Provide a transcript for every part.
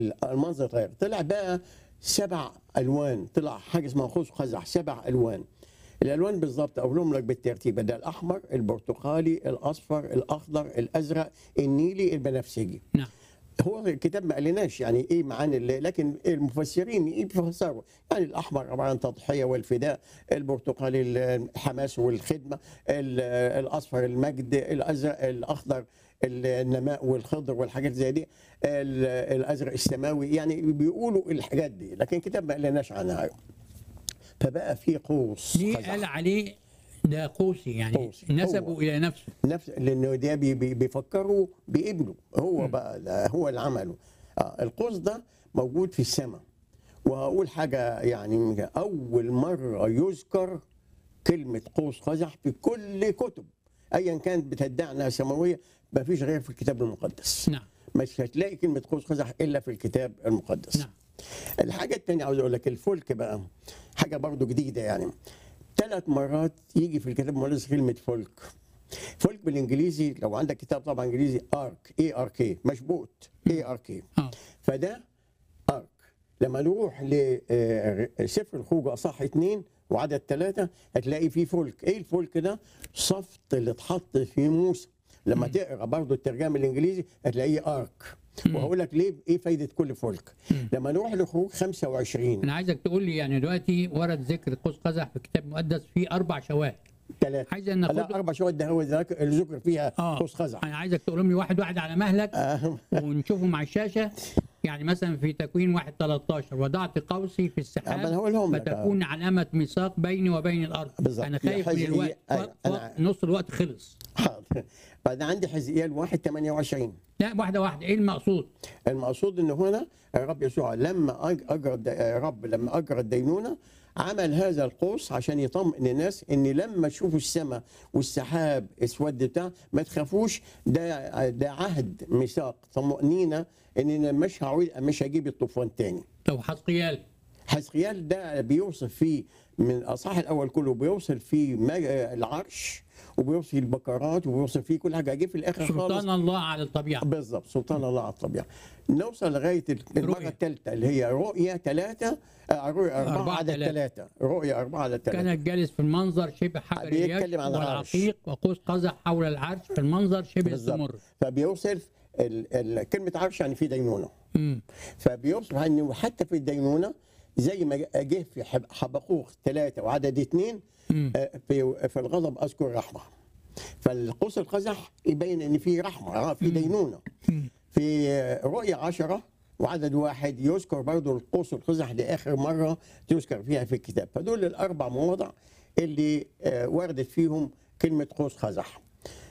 المنظر اتغير طلع بقى سبع الوان طلع حاجه اسمها قوس قزح سبع الوان الالوان بالظبط اقولهم لك بالترتيب ده الاحمر البرتقالي الاصفر الاخضر الازرق النيلي البنفسجي نعم هو الكتاب ما قالناش يعني ايه معاني ال- لكن المفسرين ايه بيفسروا يعني الاحمر عباره عن تضحيه والفداء البرتقالي الحماس والخدمه ال- الاصفر المجد الازرق الاخضر النماء والخضر والحاجات زي دي ال- الازرق السماوي يعني بيقولوا الحاجات دي لكن الكتاب ما قالناش عنها فبقى في قوس ليه قزح. قال عليه ده قوسي يعني قوسي. نسبه هو. الى نفسه نفس لانه ده بي بي بيفكروا بابنه هو بقى ده هو اللي عمله آه القوس ده موجود في السماء وهقول حاجه يعني اول مره يذكر كلمه قوس قزح في كل كتب ايا كانت بتدعي انها سماويه ما فيش غير في الكتاب المقدس نعم مش هتلاقي كلمه قوس قزح الا في الكتاب المقدس نعم الحاجة التانية عاوز أقول لك الفلك بقى حاجة برضو جديدة يعني ثلاث مرات يجي في الكتاب المقدس كلمة فلك فلك بالإنجليزي لو عندك كتاب طبعا إنجليزي أرك إي آر كي مشبوط إي آر كي اه فده أرك لما نروح لسفر الخروج أصح اتنين وعدد ثلاثة هتلاقي فيه فلك إيه الفلك ده؟ صفت اللي اتحط في موسى لما تقرا برضه الترجمه الانجليزي هتلاقيه ارك وهقول لك ليه ايه فايده كل فلك لما نروح لخروج 25 انا عايزك تقول لي يعني دلوقتي ورد ذكر قوس قزح في الكتاب المقدس في اربع شواهد ثلاثة عايز ان ناخد لا اربع شويه ده هو ذاك اللي ذكر فيها اه قوس قزح انا عايزك تقولهم لي واحد واحد على مهلك آه. ونشوفهم على الشاشه يعني مثلا في تكوين 1 13 وضعت قوسي في أما السحاب أنا هقولهم لك، آه. فتكون علامه ميثاق بيني وبين الارض بالظبط. انا خايف من حزقيال- الوقت أيوة، وقت- أنا- وقت- نص الوقت خلص حاضر بعد عندي حزقيال 1 28 لا واحده واحده ايه المقصود المقصود ان هنا الرب يسوع لما أج- اجرى الد- الرب لما اجرى الدينونه عمل هذا القوس عشان يطمئن الناس ان لما تشوفوا السماء والسحاب اسود بتاع ما تخافوش ده ده عهد ميثاق طمأنينة ان أنا مش هعود مش هجيب الطوفان تاني طب حسقيال حزقيال ده بيوصف فيه من الاصحاح الاول كله بيوصف فيه ما- العرش وبيوصف فيه البكرات وبيوصف فيه كل حاجه جه في الاخر خالص سلطان الله على الطبيعه بالظبط سلطان الله على الطبيعه نوصل لغايه المره رؤية. الثالثه اللي هي رؤيه ثلاثه رؤيه أربعة اربعه على تلاتة. ثلاثه رؤيه اربعه على ثلاثه كان جالس في المنظر شبه حجر بيتكلم اليد عن العرش. والعقيق وقوس قزح حول العرش في المنظر شبه بالظبط الزمر فبيوصف ال- ال- كلمه عرش يعني في دينونه مم. فبيوصف انه حتى في الدينونه زي ما جه في حب- حبقوق ثلاثه وعدد اثنين مم. آه، في في الغضب اذكر رحمه فالقوس القزح يبين ان في رحمه آه، في دينونه في رؤية عشرة وعدد واحد يذكر برضو القوس القزح لآخر مرة تذكر فيها في الكتاب فدول الأربع مواضع اللي آه، وردت فيهم كلمة قوس قزح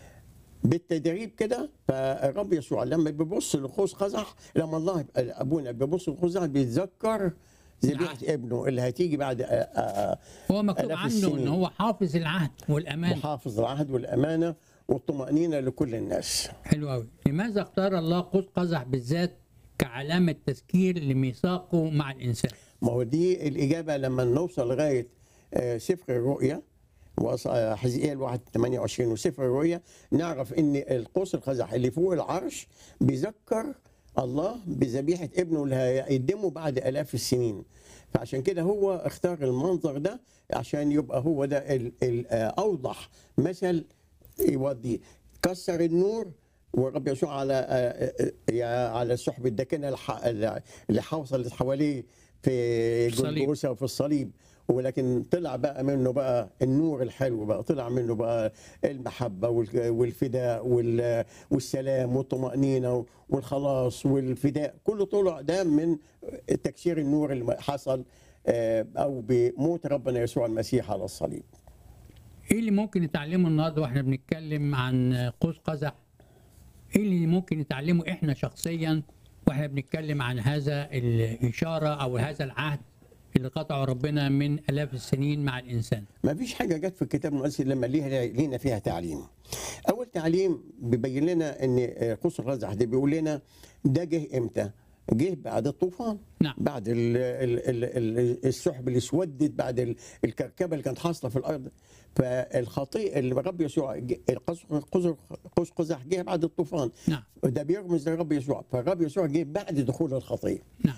بالتدريب كده فالرب يسوع لما بيبص لقوس قزح لما الله ابونا بيبص لقوس قزح بيتذكر ذبيحه ابنه اللي هتيجي بعد آه، آه، هو مكتوب آلاف عنه السنين. ان هو حافظ العهد والامان محافظ العهد والامانه والطمانينه لكل الناس حلو قوي لماذا اختار الله قوس قزح بالذات كعلامه تذكير لميثاقه مع الانسان ما هو دي الإجابة لما نوصل لغاية آه، سفر الرؤيا وص- آه، حزقيال 1 28 وسفر الرؤيا نعرف ان القوس القزح اللي فوق العرش بيذكر الله بذبيحة ابنه اللي هيقدمه بعد آلاف السنين فعشان كده هو اختار المنظر ده عشان يبقى هو ده ال- ال- آه، أوضح مثل يودي كسر النور والرب يسوع على آه، آه، على السحب الداكنه الح- اللي حوصلت حواليه في الصليب. جلجوسا وفي الصليب ولكن طلع بقى منه بقى النور الحلو بقى طلع منه بقى المحبه والك- والفداء وال- والسلام والطمانينه والخلاص والفداء كله طلع ده من تكسير النور اللي حصل آه، او بموت ربنا يسوع المسيح على الصليب ايه اللي ممكن نتعلمه النهارده واحنا بنتكلم عن قوس قزح ايه اللي ممكن نتعلمه احنا شخصيا واحنا بنتكلم عن هذا الاشاره او هذا العهد اللي قطعه ربنا من الاف السنين مع الانسان ما فيش حاجه جت في الكتاب المقدس لما ليها لينا فيها تعليم. اول تعليم بيبين لنا ان قوس الرزح ده بيقول لنا ده جه امتى؟ جه بعد الطوفان نعم. بعد ال ال ال ال السحب اللي اسودت بعد ال- الكركبه اللي كانت حاصله في الارض فالخطيئه اللي الرب يسوع جه- القوس قوس- قوس قزح جه بعد الطوفان نعم ده بيرمز للرب يسوع فالرب يسوع جه بعد دخول الخطيه نعم